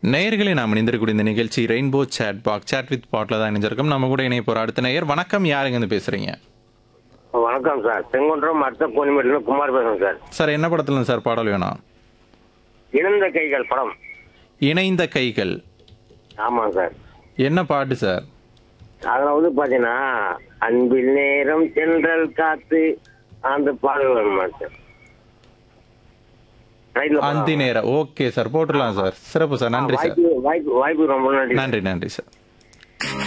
நேயர்களே நாம் இணைந்திருக்கக்கூடிய இந்த நிகழ்ச்சி ரெயின்போ சேட் பாக் சேட் வித் பாட்டில் தான் இணைஞ்சிருக்கோம் நம்ம கூட இணைய போகிற அடுத்த நேயர் வணக்கம் யாருங்க இருந்து பேசுகிறீங்க வணக்கம் சார் செங்குன்றம் அடுத்த கோணிமேட்டில் குமார் பேசுறேன் சார் சார் என்ன படத்துல சார் பாடல் வேணும் இழந்த கைகள் படம் இணைந்த கைகள் ஆமாம் சார் என்ன பாட்டு சார் அதில் வந்து பார்த்தீங்கன்னா அன்பில் நேரம் சென்றல் காத்து அந்த பாடல் வேணுமா சார் ரைட்ல அந்தி நேரம் ஓகே சார் போட்டுடலாம் சார் சிறப்பு சார் நன்றி சார் வாய்ப்பு வாய்ப்பு வாய்ப்பு ரொம்ப நன்றி நன்றி நன்றி சார்